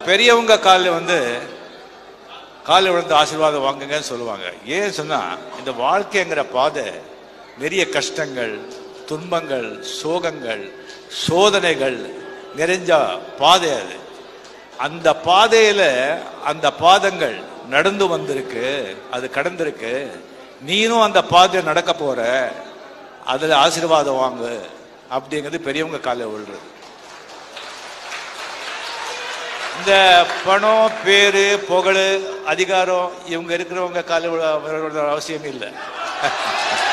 பெரியவங்க காலில் வந்து காலில் விழுந்து ஆசீர்வாதம் வாங்குங்கன்னு சொல்லுவாங்க ஏன் சொன்னா இந்த வாழ்க்கைங்கிற பாதை நிறைய கஷ்டங்கள் துன்பங்கள் சோகங்கள் சோதனைகள் நிறைஞ்ச பாதை அது அந்த பாதையில அந்த பாதங்கள் நடந்து வந்திருக்கு அது கடந்திருக்கு நீனும் அந்த பாதை நடக்க போற அதுல ஆசீர்வாதம் வாங்கு அப்படிங்கிறது பெரியவங்க காலில் விழுறது இந்த பணம் பேரு புகழ் அதிகாரம் இவங்க இருக்கிறவங்க கால அவசியம் இல்லை